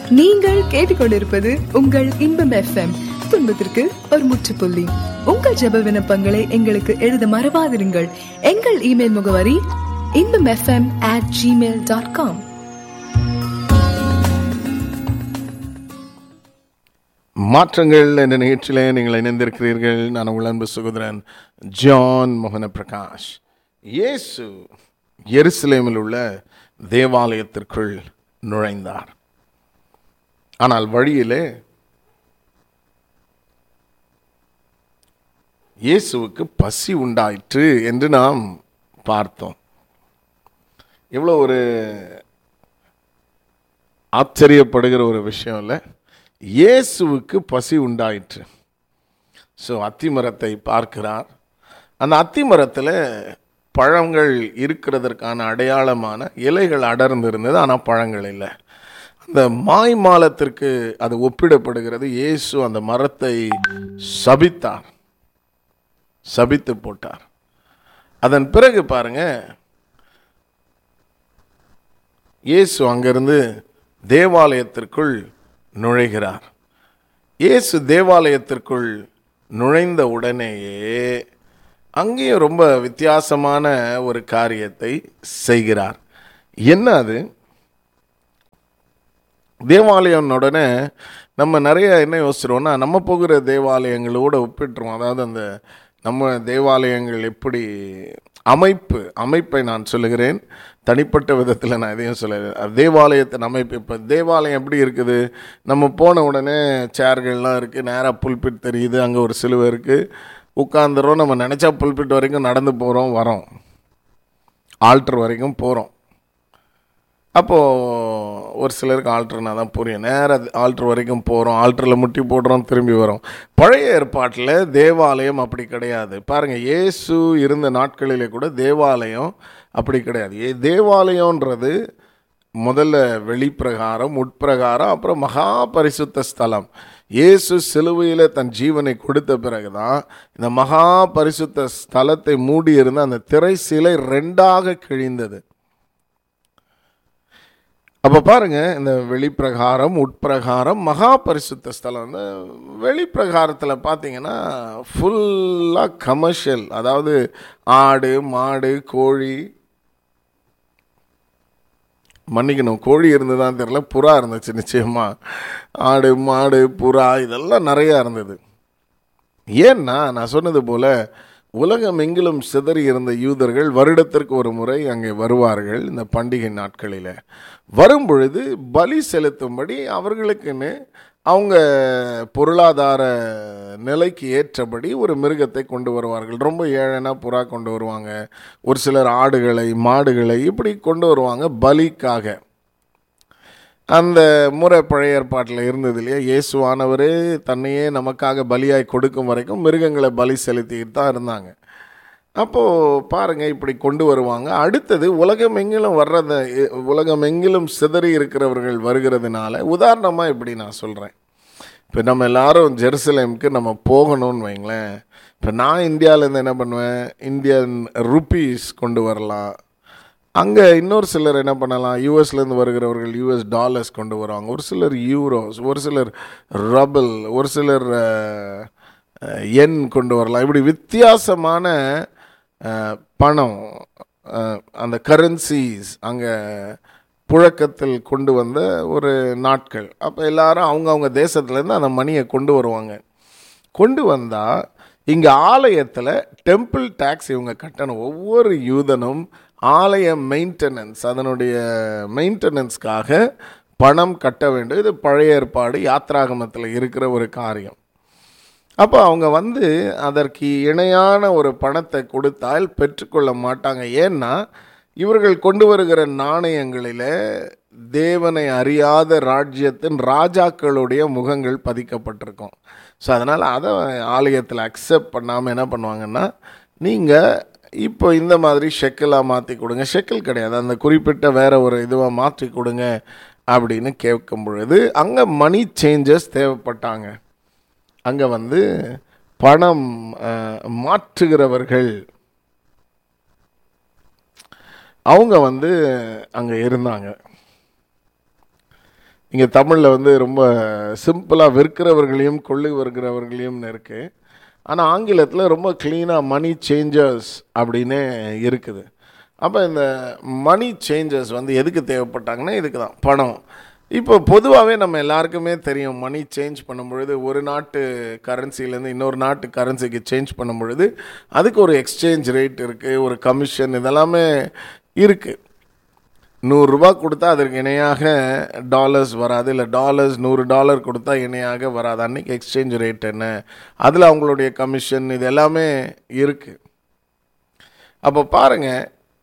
நீங்கள் கேட்டுக்கொண்டிருப்பது உங்கள் இன்பம் எஃப்எம் துன்பத்திற்கு ஒரு முற்றுப்புள்ளி உங்கள் ஜெப விண்ணப்பங்களை எங்களுக்கு எழுத மறவாதிருங்கள் எங்கள் இமெயில் முகவரி Inbam FM at Gmail dot com மாற்றங்கள் என்ற நிகழ்ச்சியிலே நீங்கள் இணைந்திருக்கிறீர்கள் நான் உங்கள் அன்பு சகோதரன் ஜான் மோகன பிரகாஷ் இயேசு எருசலேமில் உள்ள தேவாலயத்திற்குள் நுழைந்தார் ஆனால் வழியிலே இயேசுவுக்கு பசி உண்டாயிற்று என்று நாம் பார்த்தோம் எவ்வளோ ஒரு ஆச்சரியப்படுகிற ஒரு விஷயம் இல்லை இயேசுவுக்கு பசி உண்டாயிற்று ஸோ அத்திமரத்தை பார்க்கிறார் அந்த அத்திமரத்தில் பழங்கள் இருக்கிறதற்கான அடையாளமான இலைகள் அடர்ந்து இருந்தது ஆனால் பழங்கள் இல்லை அந்த மாய்மாலத்திற்கு அது ஒப்பிடப்படுகிறது இயேசு அந்த மரத்தை சபித்தார் சபித்து போட்டார் அதன் பிறகு பாருங்க இயேசு அங்கிருந்து தேவாலயத்திற்குள் நுழைகிறார் இயேசு தேவாலயத்திற்குள் நுழைந்த உடனேயே அங்கேயும் ரொம்ப வித்தியாசமான ஒரு காரியத்தை செய்கிறார் என்ன அது தேவாலயம் உடனே நம்ம நிறைய என்ன யோசிச்சிருவோம்னா நம்ம போகிற தேவாலயங்களோட ஒப்பிட்டுருவோம் அதாவது அந்த நம்ம தேவாலயங்கள் எப்படி அமைப்பு அமைப்பை நான் சொல்லுகிறேன் தனிப்பட்ட விதத்தில் நான் எதையும் சொல்ல தேவாலயத்தின் அமைப்பு இப்போ தேவாலயம் எப்படி இருக்குது நம்ம போன உடனே சேர்கள்லாம் இருக்குது நேராக புல்பிட் தெரியுது அங்கே ஒரு சிலுவை இருக்குது உட்காந்துறோம் நம்ம நினச்சா புல்பிட் வரைக்கும் நடந்து போகிறோம் வரோம் ஆல்ட்ரு வரைக்கும் போகிறோம் அப்போது ஒரு சிலருக்கு ஆல்ட்ருனா தான் புரியும் நேராக ஆல்ட்ரு வரைக்கும் போகிறோம் ஆல்ட்ரில் முட்டி போடுறோம் திரும்பி வரோம் பழைய ஏற்பாட்டில் தேவாலயம் அப்படி கிடையாது பாருங்கள் இயேசு இருந்த நாட்களிலே கூட தேவாலயம் அப்படி கிடையாது ஏ தேவாலயன்றது முதல்ல வெளிப்பிரகாரம் உட்பிரகாரம் அப்புறம் மகா பரிசுத்த ஸ்தலம் இயேசு சிலுவையில் தன் ஜீவனை கொடுத்த பிறகுதான் இந்த மகா பரிசுத்த ஸ்தலத்தை மூடி இருந்த அந்த திரை சிலை ரெண்டாக கிழிந்தது அப்போ பாருங்க இந்த வெளிப்பிரகாரம் உட்பிரகாரம் மகா பரிசுத்த ஸ்தலம் இந்த வெளிப்பிரகாரத்தில் பார்த்தீங்கன்னா ஃபுல்லாக கமர்ஷியல் அதாவது ஆடு மாடு கோழி மன்னிக்கணும் கோழி இருந்ததான் தெரியல புறா இருந்துச்சு நிச்சயமா ஆடு மாடு புறா இதெல்லாம் நிறையா இருந்தது ஏன்னா நான் சொன்னது போல உலகம் எங்கிலும் சிதறி இருந்த யூதர்கள் வருடத்திற்கு ஒரு முறை அங்கே வருவார்கள் இந்த பண்டிகை நாட்களில் வரும்பொழுது பலி செலுத்தும்படி அவர்களுக்குன்னு அவங்க பொருளாதார நிலைக்கு ஏற்றபடி ஒரு மிருகத்தை கொண்டு வருவார்கள் ரொம்ப ஏழைனா புறா கொண்டு வருவாங்க ஒரு சிலர் ஆடுகளை மாடுகளை இப்படி கொண்டு வருவாங்க பலிக்காக அந்த முறை பழைய ஏற்பாட்டில் இருந்தது இல்லையா இயேசுவானவரே தன்னையே நமக்காக பலியாய் கொடுக்கும் வரைக்கும் மிருகங்களை பலி செலுத்திக்கிட்டு தான் இருந்தாங்க அப்போது பாருங்கள் இப்படி கொண்டு வருவாங்க அடுத்தது உலகம் எங்கிலும் வர்றத உலகம் எங்கிலும் சிதறி இருக்கிறவர்கள் வருகிறதுனால உதாரணமாக இப்படி நான் சொல்கிறேன் இப்போ நம்ம எல்லாரும் ஜெருசலேமுக்கு நம்ம போகணும்னு வைங்களேன் இப்போ நான் இந்தியாவிலேருந்து என்ன பண்ணுவேன் இந்தியன் ருப்பீஸ் கொண்டு வரலாம் அங்கே இன்னொரு சிலர் என்ன பண்ணலாம் யூஎஸ்லேருந்து வருகிறவர்கள் யூஎஸ் டாலர்ஸ் கொண்டு வருவாங்க ஒரு சிலர் யூரோஸ் ஒரு சிலர் ரபல் ஒரு சிலர் என் கொண்டு வரலாம் இப்படி வித்தியாசமான பணம் அந்த கரன்சிஸ் அங்கே புழக்கத்தில் கொண்டு வந்த ஒரு நாட்கள் அப்போ எல்லாரும் அவங்கவுங்க தேசத்துலேருந்து அந்த மணியை கொண்டு வருவாங்க கொண்டு வந்தால் இங்கே ஆலயத்தில் டெம்பிள் டேக்ஸ் இவங்க கட்டணும் ஒவ்வொரு யூதனும் ஆலய மெயின்டெனன்ஸ் அதனுடைய மெயின்டெனன்ஸ்க்காக பணம் கட்ட வேண்டும் இது பழைய ஏற்பாடு யாத்ராகமத்தில் இருக்கிற ஒரு காரியம் அப்போ அவங்க வந்து அதற்கு இணையான ஒரு பணத்தை கொடுத்தால் பெற்றுக்கொள்ள மாட்டாங்க ஏன்னா இவர்கள் கொண்டு வருகிற நாணயங்களில் தேவனை அறியாத ராஜ்யத்தின் ராஜாக்களுடைய முகங்கள் பதிக்கப்பட்டிருக்கும் ஸோ அதனால் அதை ஆலயத்தில் அக்செப்ட் பண்ணாமல் என்ன பண்ணுவாங்கன்னா நீங்கள் இப்போ இந்த மாதிரி ஷெக்கிலாக மாற்றி கொடுங்க ஷெக்கில் கிடையாது அந்த குறிப்பிட்ட வேற ஒரு இதுவாக மாற்றி கொடுங்க அப்படின்னு கேட்கும் பொழுது அங்கே மணி சேஞ்சஸ் தேவைப்பட்டாங்க அங்கே வந்து பணம் அஹ், மாற்றுகிறவர்கள் அவங்க வந்து அங்கே இருந்தாங்க இங்கே தமிழில் வந்து ரொம்ப சிம்பிளாக விற்கிறவர்களையும் கொள்ளு வருகிறவர்களையும் இருக்குது ஆனால் ஆங்கிலத்தில் ரொம்ப க்ளீனாக மணி சேஞ்சர்ஸ் அப்படின்னு இருக்குது அப்போ இந்த மணி சேஞ்சர்ஸ் வந்து எதுக்கு தேவைப்பட்டாங்கன்னா இதுக்கு தான் பணம் இப்போ பொதுவாகவே நம்ம எல்லாருக்குமே தெரியும் மணி சேஞ்ச் பண்ணும் பொழுது ஒரு நாட்டு கரன்சிலேருந்து இன்னொரு நாட்டு கரன்சிக்கு சேஞ்ச் பண்ணும் பொழுது அதுக்கு ஒரு எக்ஸ்சேஞ்ச் ரேட் இருக்குது ஒரு கமிஷன் இதெல்லாமே இருக்குது நூறுரூபா கொடுத்தா அதற்கு இணையாக டாலர்ஸ் வராது இல்லை டாலர்ஸ் நூறு டாலர் கொடுத்தா இணையாக வராது அன்னைக்கு எக்ஸ்சேஞ்ச் ரேட் என்ன அதில் அவங்களுடைய கமிஷன் இது எல்லாமே இருக்குது அப்போ பாருங்கள்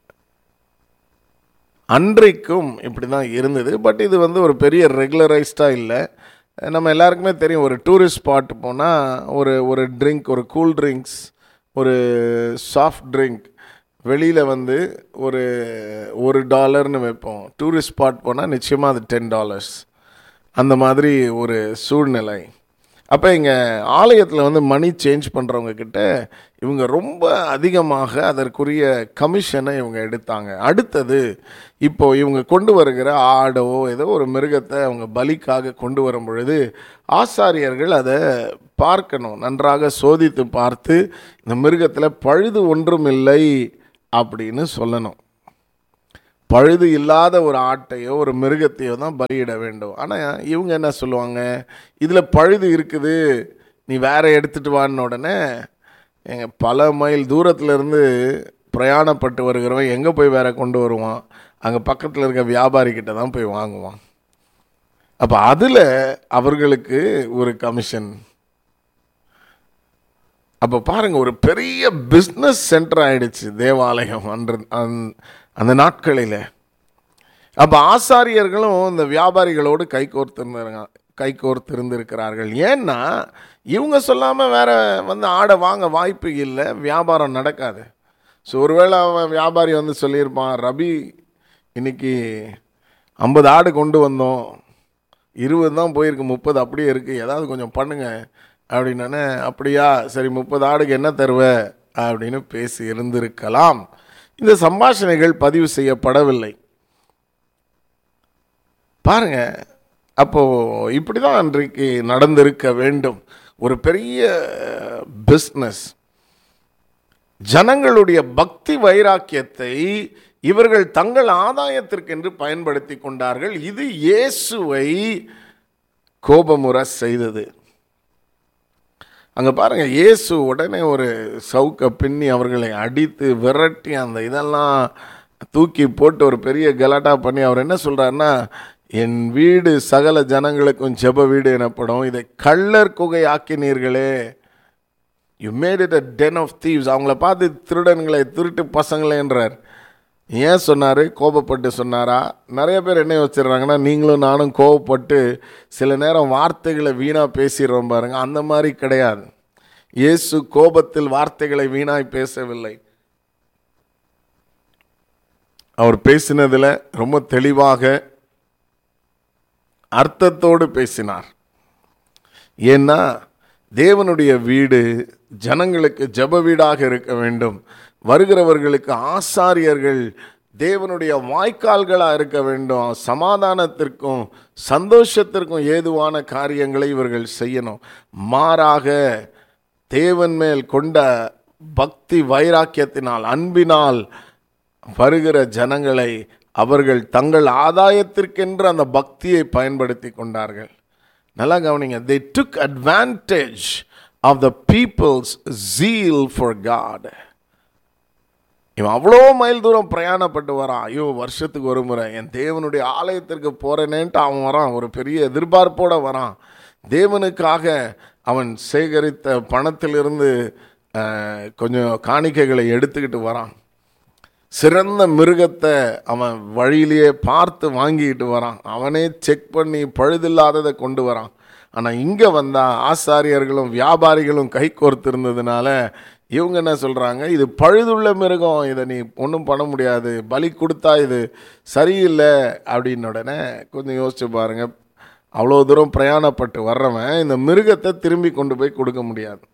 அன்றைக்கும் இப்படி தான் இருந்தது பட் இது வந்து ஒரு பெரிய ரெகுலரைஸ்டாக இல்லை நம்ம எல்லாருக்குமே தெரியும் ஒரு டூரிஸ்ட் ஸ்பாட் போனால் ஒரு ஒரு ட்ரிங்க் ஒரு கூல் ட்ரிங்க்ஸ் ஒரு சாஃப்ட் ட்ரிங்க் வெளியில் வந்து ஒரு ஒரு டாலர்னு வைப்போம் டூரிஸ்ட் ஸ்பாட் போனால் நிச்சயமாக அது டென் டாலர்ஸ் அந்த மாதிரி ஒரு சூழ்நிலை அப்போ இங்கே ஆலயத்தில் வந்து மணி சேஞ்ச் பண்ணுறவங்க கிட்ட இவங்க ரொம்ப அதிகமாக அதற்குரிய கமிஷனை இவங்க எடுத்தாங்க அடுத்தது இப்போ இவங்க கொண்டு வருகிற ஆடோ ஏதோ ஒரு மிருகத்தை அவங்க பலிக்காக கொண்டு வரும் பொழுது ஆசாரியர்கள் அதை பார்க்கணும் நன்றாக சோதித்து பார்த்து இந்த மிருகத்தில் பழுது ஒன்றும் இல்லை அப்படின்னு சொல்லணும் பழுது இல்லாத ஒரு ஆட்டையோ ஒரு மிருகத்தையோ தான் பலியிட வேண்டும் ஆனால் இவங்க என்ன சொல்லுவாங்க இதில் பழுது இருக்குது நீ வேற எடுத்துட்டு வான்னு உடனே எங்க பல மைல் தூரத்துல இருந்து பிரயாணப்பட்டு வருகிறவன் எங்கே போய் வேற கொண்டு வருவான் அங்கே பக்கத்தில் இருக்க வியாபாரி கிட்ட தான் போய் வாங்குவான் அப்போ அதில் அவர்களுக்கு ஒரு கமிஷன் அப்போ பாருங்க ஒரு பெரிய பிஸ்னஸ் சென்டர் ஆயிடுச்சு தேவாலயம் அன்று அந்த- அந்த நாட்களில் அப்போ ஆசாரியர்களும் இந்த வியாபாரிகளோடு கை கோர்த்திருந்தாங்க கை கோர்த்திருந்திருக்கிறார்கள் ஏன்னா இவங்க சொல்லாமல் வேற வந்து ஆடை வாங்க வாய்ப்பு இல்லை வியாபாரம் நடக்காது ஸோ ஒருவேளை அவன் வியாபாரி வந்து சொல்லியிருப்பான் ரபி இன்னைக்கு ஐம்பது ஆடு கொண்டு வந்தோம் இருபது தான் போயிருக்கு முப்பது அப்படியே இருக்குது ஏதாவது கொஞ்சம் பண்ணுங்க அப்படின்னே அப்படியா சரி முப்பது ஆடுக்கு என்ன தருவ அப்படின்னு பேசி இருந்திருக்கலாம் இந்த சம்பாஷணைகள் பதிவு செய்யப்படவில்லை பாருங்க அப்போ இப்படி தான் அன்றைக்கு நடந்திருக்க வேண்டும் ஒரு பெரிய பிஸ்னஸ் ஜனங்களுடைய பக்தி வைராக்கியத்தை இவர்கள் தங்கள் ஆதாயத்திற்கென்று பயன்படுத்தி கொண்டார்கள் இது இயேசுவை கோபமுற செய்தது அங்க பாருங்க இயேசு உடனே ஒரு சவுக்க பின்னி அவர்களை அடித்து விரட்டி அந்த இதெல்லாம் தூக்கி போட்டு ஒரு பெரிய கலாட்டா பண்ணி அவர் என்ன சொல்றாருன்னா என் வீடு சகல ஜனங்களுக்கும் ஜெப வீடு எனப்படும் இதை கள்ளர் குகை ஆக்கினீர்களே you made it a den of thieves அவங்கள பார்த்து திருடன்களை திருட்டு பசங்களேன்றார் ஏன் சொன்னார் கோபப்பட்டு சொன்னாரா நிறைய பேர் என்ன யோசிச்சிடுறாங்கன்னா நீங்களும் நானும் கோபப்பட்டு சில நேரம் வார்த்தைகளை வீணாக பேசிடுறோம் பாருங்க அந்த மாதிரி கிடையாது இயேசு கோபத்தில் வார்த்தைகளை வீணாய் பேசவில்லை அவர் பேசினதில் ரொம்ப தெளிவாக அர்த்தத்தோடு பேசினார் ஏன்னா தேவனுடைய வீடு ஜனங்களுக்கு ஜெப வீடாக இருக்க வேண்டும் வருகிறவர்களுக்கு ஆசாரியர்கள் தேவனுடைய வாய்க்கால்களாக இருக்க வேண்டும் சமாதானத்திற்கும் சந்தோஷத்திற்கும் ஏதுவான காரியங்களை இவர்கள் செய்யணும் மாறாக தேவன் மேல் கொண்ட பக்தி வைராக்கியத்தினால் அன்பினால் வருகிற ஜனங்களை அவர்கள் தங்கள் ஆதாயத்திற்கென்று அந்த பக்தியை பயன்படுத்தி கொண்டார்கள் நல்லா கவனிங்க they took advantage of the people's zeal for God இவன் அவ்வளோ மைல் தூரம் பிரயாணப்பட்டு வரான் ஐயோ வருஷத்துக்கு ஒரு முறை என் தேவனுடைய ஆலயத்திற்கு போகிறேனேன்ட்டு அவன் வரான் ஒரு பெரிய எதிர்பார்ப்போட வரான் தேவனுக்காக அவன் சேகரித்த பணத்திலிருந்து அஹ், கொஞ்சம் காணிக்கைகளை எடுத்துக்கிட்டு வரான் சிறந்த மிருகத்தை அவன் வழியிலேயே பார்த்து வாங்கிட்டு வரான் அவனே செக் பண்ணி பழுதில்லாததை கொண்டு வரான் ஆனால் இங்கே வந்தால் ஆசாரியர்களும் வியாபாரிகளும் கை கோர்த்திருந்ததுனால இவங்க என்ன சொல்கிறாங்க இது பழுதுள்ள மிருகம் இதை நீ ஒன்றும் பண்ண முடியாது பலி கொடுத்தா இது சரியில்லை அப்படின்னு உடனே கொஞ்சம் யோசிச்சு பாருங்க அவ்வளோ தூரம் பிரயாணப்பட்டு வர்றவன் இந்த மிருகத்தை திரும்பி கொண்டு போய் கொடுக்க முடியாது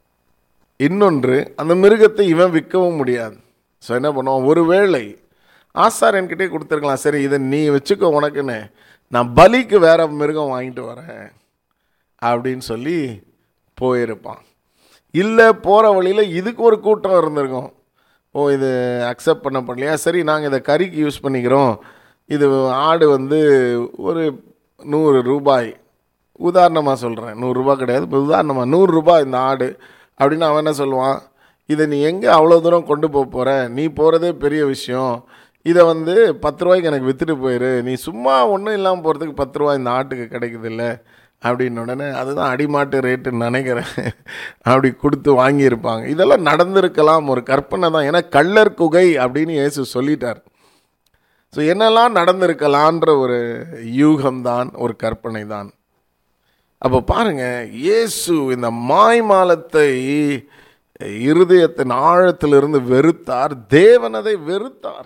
இன்னொன்று அந்த மிருகத்தை இவன் விற்கவும் முடியாது ஸோ என்ன பண்ணுவான் ஒருவேளை ஆசாரியன்கிட்டே கொடுத்துருக்கலாம் சரி இதை நீ வச்சுக்கோ உனக்குன்னு நான் பலிக்கு வேற மிருகம் வாங்கிட்டு வரேன் அப்படின்னு சொல்லி போயிருப்பான் இல்லை போகிற வழியில் இதுக்கு ஒரு கூட்டம் இருந்திருக்கும் ஓ இது அக்செப்ட் பண்ண பண்ணலையா சரி நாங்கள் இதை கறிக்கு யூஸ் பண்ணிக்கிறோம் இது ஆடு வந்து ஒரு நூறு ரூபாய் உதாரணமாக சொல்கிறேன் நூறுரூபா கிடையாது இப்போ உதாரணமாக நூறுரூபா இந்த ஆடு அப்படின்னு அவன் என்ன சொல்லுவான் இதை நீ எங்கே அவ்வளோ தூரம் கொண்டு போக போகிற நீ போகிறதே பெரிய விஷயம் இதை வந்து பத்து ரூபாய்க்கு எனக்கு விற்றுட்டு போயிரு நீ சும்மா ஒன்றும் இல்லாமல் போகிறதுக்கு பத்து ரூபாய் இந்த ஆட்டுக்கு கிடைக்குது இல்லை அப்படின்னு உடனே அதுதான் அடிமாட்டு ரேட்டுன்னு நினைக்கிறேன் அப்படி கொடுத்து வாங்கியிருப்பாங்க இதெல்லாம் நடந்திருக்கலாம் ஒரு கற்பனை தான் ஏன்னா கள்ளர் குகை அப்படின்னு இயேசு சொல்லிட்டார் ஸோ என்னெல்லாம் நடந்திருக்கலான்ற ஒரு யூகம்தான் ஒரு கற்பனை தான் அப்போ பாருங்க இயேசு இந்த மாய்மாலத்தை இருதயத்தின் ஆழத்திலிருந்து வெறுத்தார் தேவன் அதை வெறுத்தார்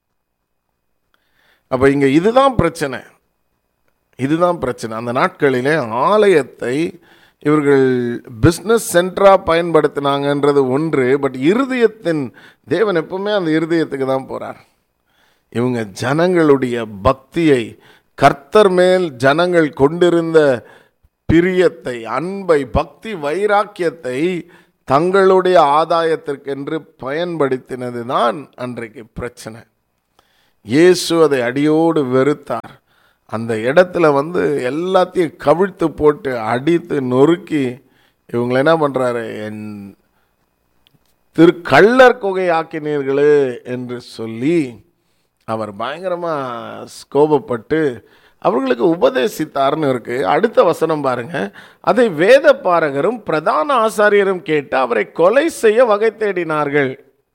அப்போ இங்கே இதுதான் பிரச்சனை இதுதான் பிரச்சனை அந்த நாட்களிலே ஆலயத்தை இவர்கள் பிஸ்னஸ் சென்டராக பயன்படுத்தினாங்கன்றது ஒன்று பட் இருதயத்தின் தேவன் எப்பவுமே அந்த இருதயத்துக்கு தான் போகிறார் இவங்க ஜனங்களுடைய பக்தியை கர்த்தர் மேல் ஜனங்கள் கொண்டிருந்த பிரியத்தை அன்பை பக்தி வைராக்கியத்தை தங்களுடைய ஆதாயத்திற்கென்று பயன்படுத்தினது தான் அன்றைக்கு பிரச்சனை இயேசு அதை அடியோடு வெறுத்தார் அந்த இடத்துல வந்து எல்லாத்தையும் கவிழ்த்து போட்டு அடித்து நொறுக்கி இவங்களை என்ன பண்ணுறாரு என் திரு கள்ளர் குகை ஆக்கினீர்களே என்று சொல்லி அவர் பயங்கரமாக ஸ்கோபப்பட்டு அவர்களுக்கு உபதேசித்தார்னு இருக்கு அடுத்த வசனம் பாருங்க அதை வேத பாரகரும் பிரதான ஆசாரியரும் கேட்டு அவரை கொலை செய்ய வகை தேடினார்கள்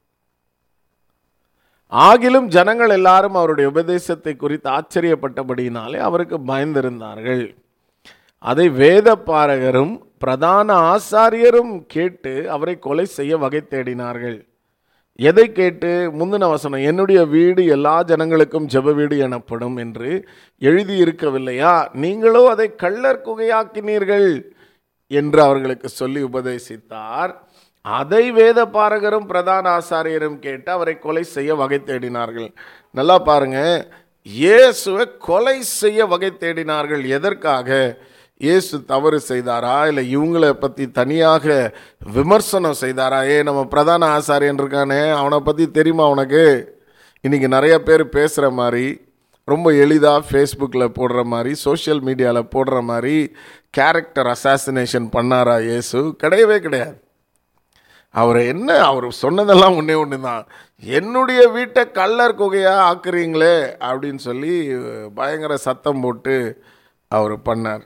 ஆகிலும் ஜனங்கள் எல்லாரும் அவருடைய உபதேசத்தை குறித்து ஆச்சரியப்பட்டபடியினாலே அவருக்கு பயந்திருந்தார்கள் அதை வேத பாரகரும் பிரதான ஆசாரியரும் கேட்டு அவரை கொலை செய்ய வகை தேடினார்கள் எதை கேட்டு முந்தின வசனம் என்னுடைய வீடு எல்லா ஜனங்களுக்கும் ஜெப வீடு எனப்படும் என்று எழுதியிருக்கவில்லையா நீங்களோ அதை கள்ளர் குகையாக்கினீர்கள் என்று அவர்களுக்கு சொல்லி உபதேசித்தார் அதை வேத பாரகரும் பிரதான ஆசாரியரும் கேட்டு அவரை கொலை செய்ய வகை தேடினார்கள் நல்லா பாருங்க இயேசுவை கொலை செய்ய வகை தேடினார்கள் எதற்காக இயேசு தவறு செய்தாரா இல்லை இவங்களை பற்றி தனியாக விமர்சனம் செய்தாரா ஏ நம்ம பிரதான ஆசாரியன் இருக்கானே அவனை பற்றி தெரியுமா உனக்கு இன்னைக்கு நிறைய பேர் பேசுகிற மாதிரி ரொம்ப எளிதாக ஃபேஸ்புக்கில் போடுற மாதிரி சோஷியல் மீடியாவில் போடுற மாதிரி கேரக்டர் அசாசினேஷன் பண்ணாரா இயேசு கிடையவே கிடையாது அவர் என்ன அவர் சொன்னதெல்லாம் ஒன்றே ஒன்று தான் என்னுடைய வீட்டை கள்ளர் குகையாக ஆக்குறீங்களே அப்படின்னு சொல்லி பயங்கர சத்தம் போட்டு அவர் பண்ணார்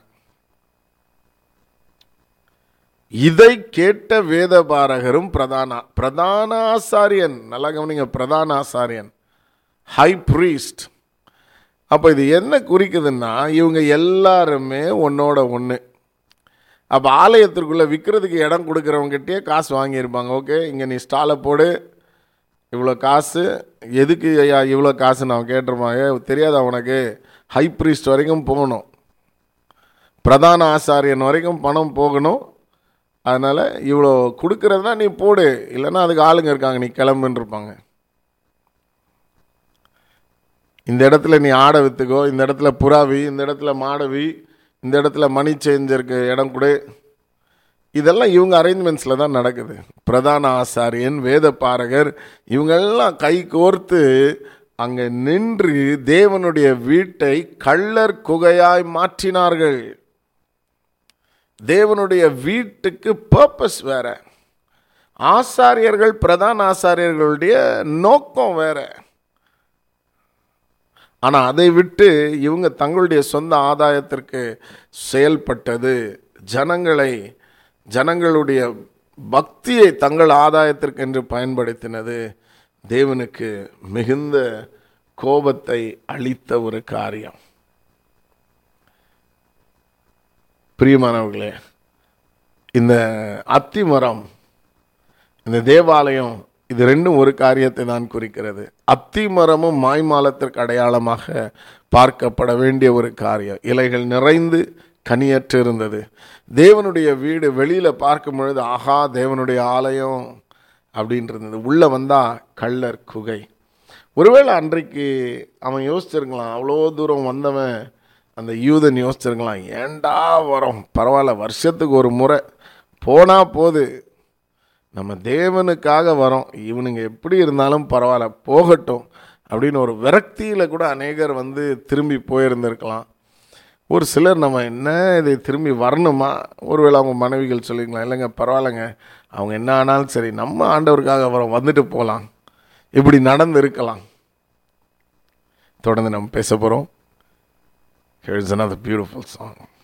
இதை கேட்ட வேதபாரகரும் பிரதான பிரதான ஆசாரியன் நல்லா கவனிங்க பிரதான ஆசாரியன் ஹை ப்ரீஸ்ட் அப்போ இது என்ன குறிக்குதுன்னா இவங்க எல்லாருமே ஒன்னோட ஒன்று அப்போ ஆலயத்திற்குள்ளே விற்கிறதுக்கு இடம் கொடுக்குறவங்ககிட்டயே காசு வாங்கியிருப்பாங்க ஓகே இங்கே நீ ஸ்டாலை போடு இவ்வளோ காசு எதுக்கு ஐயா இவ்வளோ காசு நான் கேட்டிருப்பாங்க தெரியாதா உனக்கு ஹை ப்ரீஸ்ட் வரைக்கும் போகணும் பிரதான ஆசாரியன் வரைக்கும் பணம் போகணும் அதனால் இவ்வளோ கொடுக்கறதுனா நீ போடு இல்லைன்னா அதுக்கு ஆளுங்க இருக்காங்க நீ கிளம்புன்னு இருப்பாங்க இந்த இடத்துல நீ ஆடை விற்றுக்கோ இந்த இடத்துல புறாவி இந்த இடத்துல மாடவி இந்த இடத்துல மணி சேஞ்சருக்கு இடம் கொடு இதெல்லாம் இவங்க அரேஞ்ச்மெண்ட்ஸில் தான் நடக்குது பிரதான ஆசாரியன் வேத பாரகர் இவங்கெல்லாம் கை கோர்த்து அங்கே நின்று தேவனுடைய வீட்டை கள்ளர் குகையாய் மாற்றினார்கள் தேவனுடைய வீட்டுக்கு பர்பஸ் வேற ஆசாரியர்கள் பிரதான ஆசாரியர்களுடைய நோக்கம் வேற ஆனால் அதை விட்டு இவங்க தங்களுடைய சொந்த ஆதாயத்திற்கு செயல்பட்டது ஜனங்களை ஜனங்களுடைய பக்தியை தங்கள் ஆதாயத்திற்கு என்று பயன்படுத்தினது தேவனுக்கு மிகுந்த கோபத்தை அளித்த ஒரு காரியம் பிரியமானவர்களே இந்த அத்தி மரம் இந்த தேவாலயம் இது ரெண்டும் ஒரு காரியத்தை தான் குறிக்கிறது அத்தி மரமும் மாய்மாலத்திற்கு அடையாளமாக பார்க்கப்பட வேண்டிய ஒரு காரியம் இலைகள் நிறைந்து கனியற்று இருந்தது தேவனுடைய வீடு வெளியில் பார்க்கும் பொழுது ஆஹா தேவனுடைய ஆலயம் அப்படின்னு இருந்தது உள்ளே வந்தால் கள்ளர் குகை ஒருவேளை அன்றைக்கு அவன் யோசிச்சிருக்கலாம் அவ்வளோ தூரம் வந்தவன் அந்த யூதன் யோசிச்சிருக்கலாம் ஏன்டா வரோம் பரவாயில்ல வருஷத்துக்கு ஒரு முறை போனால் போது நம்ம தேவனுக்காக வரோம் இவனுங்க எப்படி இருந்தாலும் பரவாயில்ல போகட்டும் அப்படின்னு ஒரு விரக்தியில் கூட அநேகர் வந்து திரும்பி போயிருந்திருக்கலாம் ஒரு சிலர் நம்ம என்ன இதை திரும்பி வரணுமா ஒருவேளை அவங்க மனைவிகள் சொல்லிக்கலாம் இல்லைங்க பரவாயில்லைங்க அவங்க என்ன ஆனாலும் சரி நம்ம ஆண்டவருக்காக வரோம் வந்துட்டு போகலாம் இப்படி நடந்து இருக்கலாம் தொடர்ந்து நம்ம பேச போகிறோம் Here's another beautiful song.